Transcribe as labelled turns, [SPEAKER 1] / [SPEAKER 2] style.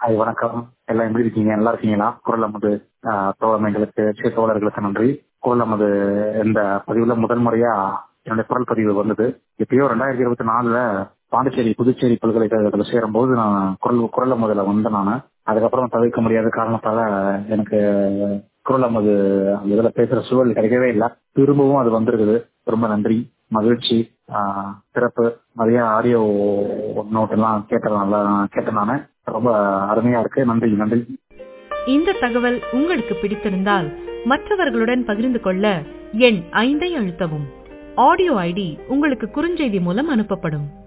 [SPEAKER 1] hi வணக்கம் எல்லாம் எப்படி இருக்கீங்க நல்லா இருக்கீங்களா குரல் நமது தோழமைகளுக்கு சரி, தோழர்களுக்கு நன்றி குரல் நமது இந்த பதிவுல முதல் முறையா என்னுடைய குரல் பதிவு வந்தது எப்பயோ ரெண்டாயிரத்தி இருபத்தி நாலுல பாண்டிச்சேரி புதுச்சேரி பல்கலைக்கழகத்துல சேரும்போது நான் குரல் குரல் முதல்ல வந்தேன் நான் அதுக்கப்புறம் தவிர்க்க முடியாத காரணத்தால எனக்கு குரல் நமது அந்த இதுல பேசுற சூழல் கிடைக்கவே இல்லை திரும்பவும் அது வந்திருக்குது ரொம்ப நன்றி மகிழ்ச்சி ஆஹ் சிறப்பு நிறைய ஆடியோ நோட் எல்லாம் கேட்டேன் நல்லா கேட்டேன் நானு ரொம்ப அருமையா இருக்கு நன்றி நன்றி
[SPEAKER 2] இந்த தகவல் உங்களுக்கு பிடித்திருந்தால் மற்றவர்களுடன் பகிர்ந்து கொள்ள எண் ஐந்தை அழுத்தவும் ஆடியோ ஐடி உங்களுக்கு குறுஞ்செய்தி மூலம் அனுப்பப்படும்